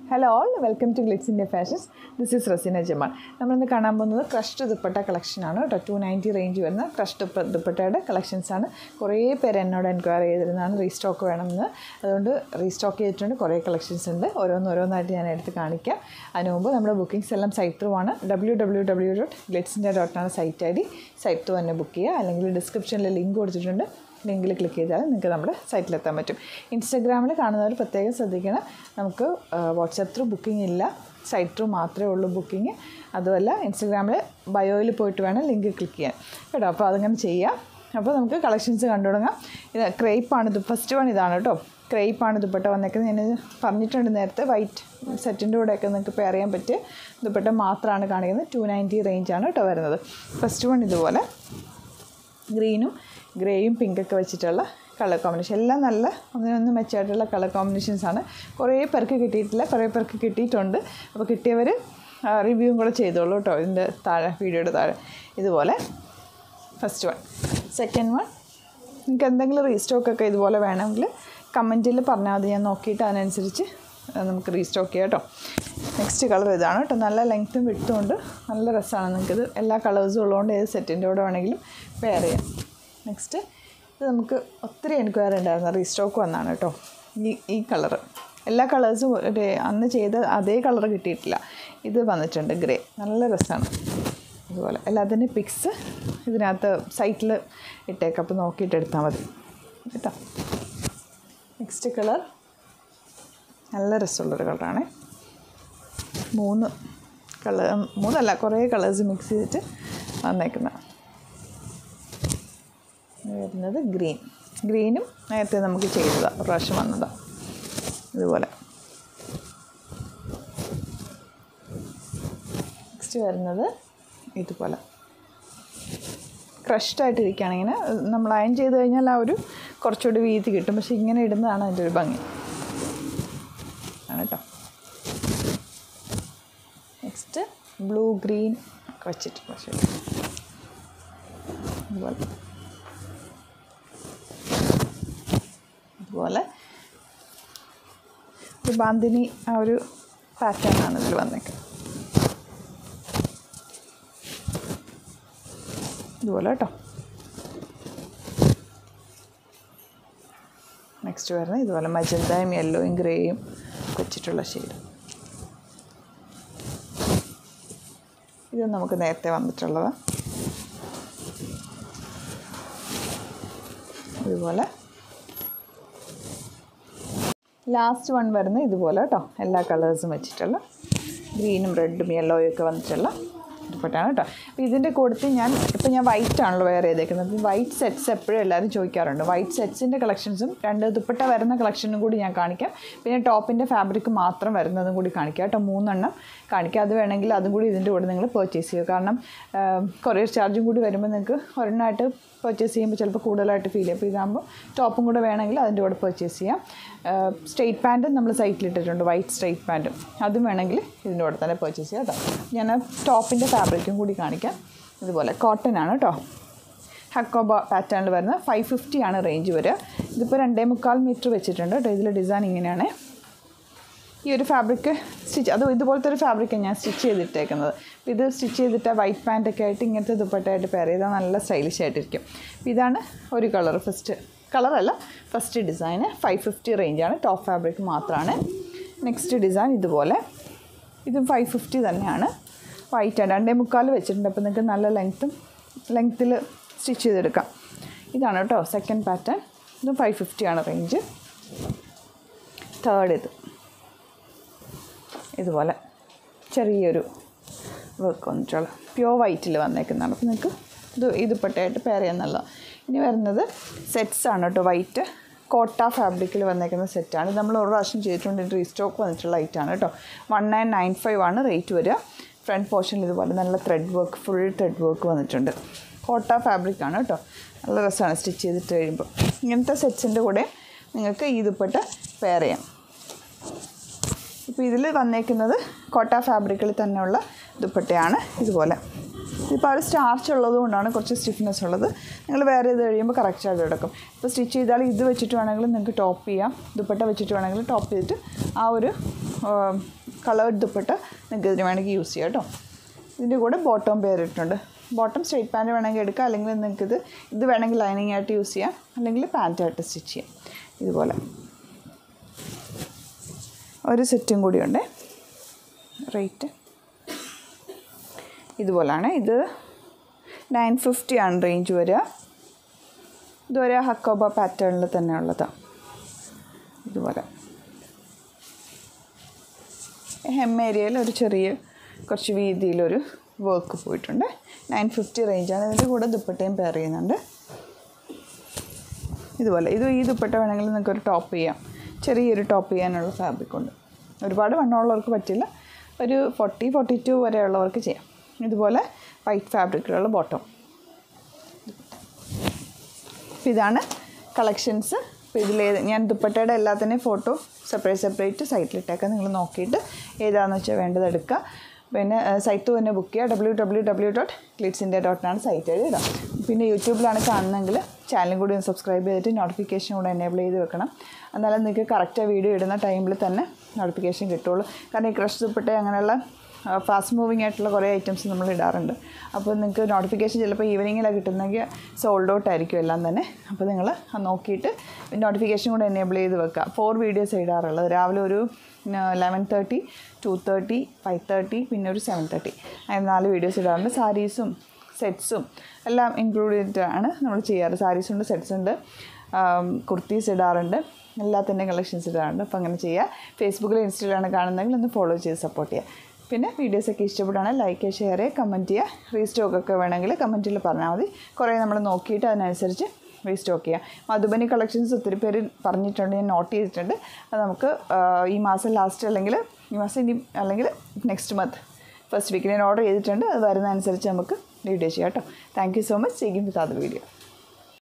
hello all welcome to Glitz India fashions this is Raseena Jamal നമ്മളിന്ന് കാണാൻ പോകുന്നത് ക്രഷ്ഡ് ദുപ്പട്ട കളക്ഷനാണ് കേട്ടോ ടു നയൻറ്റി റേഞ്ച് വരുന്ന ക്രഷ്ഡ് ദുപ്പട്ടയുടെ കളക്ഷൻസാണ് കുറേ പേര് എന്നോട് എൻക്വയറി ചെയ്തിരുന്നതാണ് റീസ്റ്റോക്ക് വേണമെന്ന് അതുകൊണ്ട് റീസ്റ്റോക്ക് ചെയ്തിട്ടുണ്ട് കുറേ കളക്ഷൻസ് ഉണ്ട് ഓരോന്നോരോന്നായിട്ട് ഞാൻ എടുത്ത് കാണിക്കാം അതിന് മുമ്പ് നമ്മുടെ ബുക്കിംഗ്സ് എല്ലാം സൈറ്റ് ത്രൂ ആണ് W W W dot Glitz India ഡോട്ടാണ് site I D site through തന്നെ ബുക്ക് ചെയ്യുക അല്ലെങ്കിൽ ഡിസ്ക്രിപ്ഷനിൽ ലിങ്ക് കൊടുത്തിട്ടുണ്ട് ലിങ്കിൽ ക്ലിക്ക് ചെയ്താൽ നിങ്ങൾക്ക് നമ്മുടെ സൈറ്റിലെത്താൻ പറ്റും ഇൻസ്റ്റഗ്രാമിൽ കാണുന്നവർ പ്രത്യേകം ശ്രദ്ധിക്കണം നമുക്ക് വാട്സാപ്പ് ത്രൂ ബുക്കിംഗ് ഇല്ല സൈറ്റ് ത്രൂ മാത്രമേ ഉള്ളൂ ബുക്കിംഗ് അതുമല്ല ഇൻസ്റ്റഗ്രാമിൽ ബയോയിൽ പോയിട്ട് വേണം ലിങ്ക് ക്ലിക്ക് ചെയ്യാൻ കേട്ടോ അപ്പോൾ അതങ്ങനെ ചെയ്യാം അപ്പോൾ നമുക്ക് കളക്ഷൻസ് കണ്ടു തുടങ്ങാം ഇത് ക്രേപ്പാണ് ഇത് ഫസ്റ്റ് വൺ ഇതാണ് കേട്ടോ ക്രേപ്പാണ് ദുപ്പട്ട വന്നേക്കുന്നത് ഞാൻ പറഞ്ഞിട്ടുണ്ട് നേരത്തെ വൈറ്റ് സെറ്റിൻ്റെ കൂടെയൊക്കെ നിങ്ങൾക്ക് പെയർ ചെയ്യാൻ പറ്റിയ ദുപ്പട്ട മാത്രമാണ് കാണിക്കുന്നത് ടു നയൻറ്റി റേഞ്ചാണ് കേട്ടോ വരുന്നത് ഫസ്റ്റ് വൺ ഇതുപോലെ ഗ്രീനും ഗ്രേയും പിങ്കൊക്കെ വെച്ചിട്ടുള്ള കളർ കോമ്പിനേഷൻ എല്ലാം നല്ല ഒന്നിനൊന്നും മെച്ചമായിട്ടുള്ള കളർ കോമ്പിനേഷൻസാണ് കുറേ പേർക്ക് കിട്ടിയിട്ടില്ല കുറേ പേർക്ക് കിട്ടിയിട്ടുണ്ട് അപ്പോൾ കിട്ടിയവർ റിവ്യൂവും കൂടെ ചെയ്തോളൂ കേട്ടോ ഇതിൻ്റെ താഴെ വീഡിയോയുടെ താഴെ ഇതുപോലെ ഫസ്റ്റ് വൺ സെക്കൻഡ് വൺ നിങ്ങൾക്ക് എന്തെങ്കിലും റീസ്റ്റോക്കൊക്കെ ഇതുപോലെ വേണമെങ്കിൽ കമൻറ്റിൽ പറഞ്ഞാൽ മതി ഞാൻ നോക്കിയിട്ട് അതിനനുസരിച്ച് നമുക്ക് റീസ്റ്റോക്ക് ചെയ്യാം കേട്ടോ നെക്സ്റ്റ് കളർ ഇതാണ് കേട്ടോ നല്ല ലെങ്ത്തും വിട്ടും ഉണ്ട് നല്ല രസമാണ് നിങ്ങൾക്കിത് എല്ലാ കളേഴ്സും ഉള്ളതുകൊണ്ട് ഏത് സെറ്റിൻ്റെ കൂടെ വേണമെങ്കിലും പെയർ ചെയ്യാം നെക്സ്റ്റ് ഇത് നമുക്ക് ഒത്തിരി എൻക്വയറി ഉണ്ടായിരുന്നു റീസ്റ്റോക്ക് വന്നാണ് കേട്ടോ ഈ ഈ കളറ് എല്ലാ കളേഴ്സും ഒരു അന്ന് ചെയ്ത അതേ കളർ കിട്ടിയിട്ടില്ല ഇത് വന്നിട്ടുണ്ട് ഗ്രേ നല്ല രസമാണ് അതുപോലെ എല്ലാത്തിൻ്റെയും പിക്സ് ഇതിനകത്ത് സൈറ്റിൽ ഇട്ടേക്കാം അപ്പോൾ നോക്കിയിട്ട് എടുത്താൽ മതി കേട്ടോ നെക്സ്റ്റ് കളർ നല്ല രസമുള്ളൊരു കളറാണ് മൂന്ന് കളർ മൂന്നല്ല കുറേ കളേഴ്സ് മിക്സ് ചെയ്തിട്ട് വന്നേക്കുന്ന വരുന്നത് ഗ്രീൻ ഗ്രീനും നേരത്തെ നമുക്ക് ചെയ്തതാണ് ഒരു പ്രാവശ്യം വന്നതാണ് ഇതുപോലെ നെക്സ്റ്റ് വരുന്നത് ഇതുപോലെ ക്രഷ്ഡായിട്ടിരിക്കുകയാണെങ്കിൽ നമ്മൾ അയൺ ചെയ്ത് കഴിഞ്ഞാൽ ആ ഒരു കുറച്ചുകൂടി വീതി കിട്ടും പക്ഷെ ഇങ്ങനെ ഇടുന്നതാണ് അതിൻ്റെ ഒരു ഭംഗി ആണ് കേട്ടോ നെക്സ്റ്റ് ബ്ലൂ ഗ്രീൻ ഒക്കെ വെച്ചിട്ടുള്ള ശരി അതുപോലെ അതുപോലെ ഒരു ബാന്തിനി ആ ഒരു പാറ്റേൺ ആണ് ഇതിൽ വന്നേക്കുന്നത് ഇതുപോലെ കേട്ടോ നെക്സ്റ്റ് വരുന്നത് ഇതുപോലെ മജന്തയും യെല്ലോയും ഗ്രേയും വെച്ചിട്ടുള്ള ഷെയ്ഡ് ഇത് നമുക്ക് നേരത്തെ വന്നിട്ടുള്ളത് ഇതുപോലെ ലാസ്റ്റ് വൺ വരുന്നത് ഇതുപോലെ കേട്ടോ എല്ലാ കളേഴ്സും വെച്ചിട്ടുള്ള ഗ്രീനും റെഡും യെല്ലോയും ഒക്കെ വന്നിട്ടുള്ള ദുപ്പട്ടയാണ് കേട്ടോ അപ്പോൾ ഇതിൻ്റെ കൂട്ടത്തിൽ ഞാൻ ഇപ്പോൾ ഞാൻ വൈറ്റ് ആണല്ലോ വെയർ ചെയ്തേക്കുന്നത് വൈറ്റ് സെറ്റ്സ് എപ്പോഴും എല്ലാവരും ചോദിക്കാറുണ്ട് വൈറ്റ് സെറ്റ്സിൻ്റെ കളക്ഷൻസും രണ്ട് ദുപ്പട്ട വരുന്ന കളക്ഷനും കൂടി ഞാൻ കാണിക്കാം പിന്നെ ടോപ്പിൻ്റെ ഫാബ്രിക് മാത്രം വരുന്നതും കൂടി കാണിക്കാം കേട്ടോ മൂന്നെണ്ണം കാണിക്കാം അത് വേണമെങ്കിൽ അതും കൂടി ഇതിൻ്റെ കൂടെ നിങ്ങൾ പർച്ചേസ് ചെയ്യുക കാരണം കൊറിയർ ചാർജും കൂടി വരുമ്പോൾ നിങ്ങൾക്ക് ഒരെണ്ണമായിട്ട് പർച്ചേസ് ചെയ്യുമ്പോൾ ചിലപ്പോൾ കൂടുതലായിട്ട് ഫീൽ ചെയ്യും അപ്പോൾ ഇതാകുമ്പോൾ ടോപ്പും കൂടെ വേണമെങ്കിൽ അതിൻ്റെ കൂടെ പർച്ചേസ് ചെയ്യാം സ്ട്രെയിറ്റ് പാൻറ്റും നമ്മൾ സൈറ്റിലിട്ടിട്ടുണ്ട് വൈറ്റ് സ്ട്രെയിറ്റ് പാൻറ്റും അതും വേണമെങ്കിൽ ഇതിൻ്റെ കൂടെ തന്നെ പർച്ചേസ് ചെയ്യാം കേട്ടോ ഞാൻ ടോപ്പിൻ്റെ ഫാബ്രിക്കും കൂടി കാണിക്കാം ഇതുപോലെ കോട്ടൺ ആണ് കേട്ടോ ഹക്കോബ പാറ്റേണിൽ വരുന്ന ഫൈവ് ഫിഫ്റ്റി ആണ് റേഞ്ച് വരിക ഇതിപ്പോൾ രണ്ടേ മുക്കാൽ മീറ്റർ വെച്ചിട്ടുണ്ട് കേട്ടോ ഇതിൽ ഡിസൈൻ ഇങ്ങനെയാണ് ഈ ഒരു ഫാബ്രിക് സ്റ്റിച്ച് അത് ഇതുപോലത്തെ ഒരു ഫാബ്രിക്കാണ് ഞാൻ സ്റ്റിച്ച് ചെയ്തിട്ടേക്കുന്നത് അപ്പോൾ ഇത് സ്റ്റിച്ച് ചെയ്തിട്ട് വൈറ്റ് പാൻറ്റൊക്കെ ആയിട്ട് ഇങ്ങനത്തെ ദുപ്പട്ടയായിട്ട് പെയർ ചെയ്താൽ നല്ല സ്റ്റൈലിഷ് ആയിട്ടിരിക്കും അപ്പോൾ ഇതാണ് ഒരു കളർ ഫസ്റ്റ് കളറല്ല ഫസ്റ്റ് ഡിസൈന് ഫൈവ് ഫിഫ്റ്റി റേഞ്ചാണ് ടോപ്പ് ഫാബ്രിക് മാത്രമാണ് നെക്സ്റ്റ് ഡിസൈൻ ഇതുപോലെ ഇതും ഫൈവ് ഫിഫ്റ്റി തന്നെയാണ് വൈറ്റ് ആണ് രണ്ടേ മുക്കാൽ വെച്ചിട്ടുണ്ട് അപ്പോൾ നിങ്ങൾക്ക് നല്ല ലെങ്ത്തും ലെങ്ത്തിൽ സ്റ്റിച്ച് ചെയ്തെടുക്കാം ഇതാണ് കേട്ടോ സെക്കൻഡ് പാറ്റേൺ ഇതും ഫൈവ് ഫിഫ്റ്റിയാണ് റേഞ്ച് തേർഡ് ഇത് ഇതുപോലെ ചെറിയൊരു വർക്ക് വന്നിട്ടുള്ള പ്യോർ വൈറ്റിൽ വന്നേക്കുന്നതാണ് അപ്പോൾ നിങ്ങൾക്ക് ഇത് ഇത് പെട്ടായിട്ട് പെയർ ചെയ്യാന്നുള്ളത് ഇനി വരുന്നത് സെറ്റ്സ് ആണ് കേട്ടോ വൈറ്റ് കോട്ട ഫാബ്രിക്കിൽ വന്നേക്കുന്ന സെറ്റാണ് ഇത് നമ്മൾ ഒരു പ്രാവശ്യം ചെയ്തിട്ടുണ്ട് റീസ്റ്റോക്ക് വന്നിട്ടുള്ള ഐറ്റാണ് കേട്ടോ വൺ നയൻ നയൻ ഫൈവ് ആണ് റേറ്റ് വരിക ഫ്രണ്ട് പോർഷനിൽ ഇതുപോലെ നല്ല thread work full thread work വന്നിട്ടുണ്ട് കോട്ട ഫാബ്രിക് ആണ് കേട്ടോ നല്ല രസമാണ് സ്റ്റിച്ച് ചെയ്തിട്ട് കഴിയുമ്പോൾ ഇങ്ങനത്തെ സെറ്റ്സിൻ്റെ കൂടെ നിങ്ങൾക്ക് ഈ ദുപ്പട്ട പെയർ ചെയ്യാം ഇപ്പോൾ ഇതിൽ വന്നേക്കുന്നത് കോട്ട ഫാബ്രിക്കിൽ തന്നെയുള്ള ദുപ്പട്ടയാണ് ഇതുപോലെ ഇപ്പോൾ ഒരു സ്റ്റാർച്ച് ഉള്ളത് കൊണ്ടാണ് കുറച്ച് സ്റ്റിഫ്നെസ് ഉള്ളത് നിങ്ങൾ വേറെ ഇത് കഴിയുമ്പോൾ കറക്റ്റായിട്ട് എടുക്കും ഇപ്പോൾ സ്റ്റിച്ച് ചെയ്താൽ ഇത് വെച്ചിട്ട് വേണമെങ്കിലും നിങ്ങൾക്ക് ടോപ്പ് ചെയ്യാം ദുപ്പട്ട വെച്ചിട്ട് വേണമെങ്കിൽ ടോപ്പ് ചെയ്തിട്ട് ആ ഒരു കളേർഡ് ദുപ്പട്ട നിങ്ങൾക്ക് ഇതിന് വേണമെങ്കിൽ യൂസ് ചെയ്യാം കേട്ടോ ഇതിൻ്റെ കൂടെ ബോട്ടം പെയർ ഇട്ടിട്ടുണ്ട് ബോട്ടം സ്ട്രൈറ്റ് പാൻറ്റ് വേണമെങ്കിൽ എടുക്കാം അല്ലെങ്കിൽ നിങ്ങൾക്ക് ഇത് ഇത് വേണമെങ്കിൽ ലൈനിങ് ആയിട്ട് യൂസ് ചെയ്യാം അല്ലെങ്കിൽ പാൻറ്റായിട്ട് സ്റ്റിച്ച് ചെയ്യാം ഇതുപോലെ ഒരു സെറ്റും കൂടിയുണ്ട് റേറ്റ് ഇതുപോലാണ് ഇത് നയൻ ഫിഫ്റ്റി ആണ് റേഞ്ച് വരിക ഇതുവരെ ഹക്കോബ പാറ്റേണിൽ തന്നെ ഉള്ളതാണ് ഇതുപോലെ ഹെം ഏരിയയിൽ ഒരു ചെറിയ കുറച്ച് വീതിയിലൊരു വർക്ക് പോയിട്ടുണ്ട് നയൻ ഫിഫ്റ്റി റേഞ്ചാണ് ഇതിൻ്റെ കൂടെ ദുപ്പട്ടയും പെയർ ചെയ്യുന്നുണ്ട് ഇതുപോലെ ഇത് ഈ ദുപ്പട്ട വേണമെങ്കിൽ നിങ്ങൾക്ക് ഒരു ടോപ്പ് ചെയ്യാം ചെറിയൊരു ടോപ്പ് ചെയ്യാനുള്ള ഫാബ്രിക് ഉണ്ട് ഒരുപാട് വണ്ണമുള്ളവർക്ക് പറ്റില്ല ഒരു ഫോർട്ടി ഫോർട്ടി ടു വരെയുള്ളവർക്ക് ചെയ്യാം ഇതുപോലെ വൈറ്റ് ഫാബ്രിക്കിലുള്ള ബോട്ടം അപ്പോൾ ഇതാണ് കളക്ഷൻസ് അപ്പോൾ ഇതിലേത് ഞാൻ ദുപ്പട്ടയുടെ എല്ലാത്തിൻ്റെയും ഫോട്ടോ സെപ്പറേറ്റ് സെപ്പറേറ്റ് സൈറ്റിലിട്ടേക്കാം നിങ്ങൾ നോക്കിയിട്ട് ഏതാണെന്ന് വെച്ചാൽ വേണ്ടത് എടുക്കുക പിന്നെ സൈറ്റ് തന്നെ ബുക്ക് ചെയ്യുക W W W dot Glitz India ഡോട്ടിനാണ് സൈറ്റ് വഴി ഇടാം പിന്നെ യൂട്യൂബിലാണ് കാണുന്നതെങ്കിൽ ചാനലും കൂടി ഒന്ന് സബ്സ്ക്രൈബ് ചെയ്തിട്ട് നോട്ടിഫിക്കേഷൻ കൂടെ എനേബിൾ ചെയ്ത് വെക്കണം എന്നാലും നിങ്ങൾക്ക് കറക്റ്റ് വീഡിയോ ഇടുന്ന ടൈമിൽ തന്നെ നോട്ടിഫിക്കേഷൻ കിട്ടുള്ളൂ കാരണം ഈ ക്രഷ് ദുപ്പട്ട അങ്ങനെയുള്ള ഫാസ്റ്റ് മൂവിങ് ആയിട്ടുള്ള കുറേ ഐറ്റംസ് നമ്മൾ ഇടാറുണ്ട് അപ്പോൾ നിങ്ങൾക്ക് നോട്ടിഫിക്കേഷൻ ചിലപ്പോൾ ഈവനിങ്ങിലാണ് കിട്ടുന്നെങ്കിൽ സോൾഡ് ഔട്ട് ആയിരിക്കും എല്ലാം തന്നെ അപ്പോൾ നിങ്ങൾ നോക്കിയിട്ട് നോട്ടിഫിക്കേഷൻ കൂടെ എനേബിൾ ചെയ്ത് വെക്കുക ഫോർ വീഡിയോസ് ഇടാറുള്ളത് രാവിലെ ഒരു eleven thirty two thirty five thirty പിന്നെ ഒരു സെവൻ തേർട്ടി അങ്ങനെ നാല് വീഡിയോസ് ഇടാറുണ്ട് സാരീസും സെറ്റ്സും എല്ലാം ഇൻക്ലൂഡ് ചെയ്തിട്ടാണ് നമ്മൾ ചെയ്യാറ് സാരീസ് ഉണ്ട് സെറ്റ്സ് ഉണ്ട് കുർത്തീസ് ഇടാറുണ്ട് എല്ലാത്തിൻ്റെ കളക്ഷൻസ് ഇടാറുണ്ട് അപ്പോൾ അങ്ങനെ ചെയ്യുക ഫേസ്ബുക്കിൽ ഇൻസ്റ്റയിലാണ് കാണുന്നതെങ്കിൽ ഒന്ന് ഫോളോ ചെയ്ത് സപ്പോർട്ട് ചെയ്യുക പിന്നെ വീഡിയോസൊക്കെ ഇഷ്ടപ്പെടുകയാണെങ്കിൽ ലൈക്ക് ഷെയർ ചെയ്യുക കമൻറ്റ് ചെയ്യുക റീസ്റ്റോക്കൊക്കെ വേണമെങ്കിൽ കമൻറ്റിൽ പറഞ്ഞാൽ മതി കുറേ നമ്മൾ നോക്കിയിട്ട് അതിനനുസരിച്ച് റീസ്റ്റോക്ക് ചെയ്യാം മധുബനി കളക്ഷൻസ് ഒത്തിരി പേര് പറഞ്ഞിട്ടുണ്ട് ഞാൻ നോട്ട് ചെയ്തിട്ടുണ്ട് അത് നമുക്ക് ഈ മാസം ലാസ്റ്റ് അല്ലെങ്കിൽ ഈ മാസം ഇനി അല്ലെങ്കിൽ നെക്സ്റ്റ് മന്ത് ഫസ്റ്റ് വീക്ക് ഞാൻ ഓർഡർ ചെയ്തിട്ടുണ്ട് അത് വരുന്നതനുസരിച്ച് നമുക്ക് വീഡിയോ ചെയ്യാം കേട്ടോ thank you so much seeking with അത് വീഡിയോ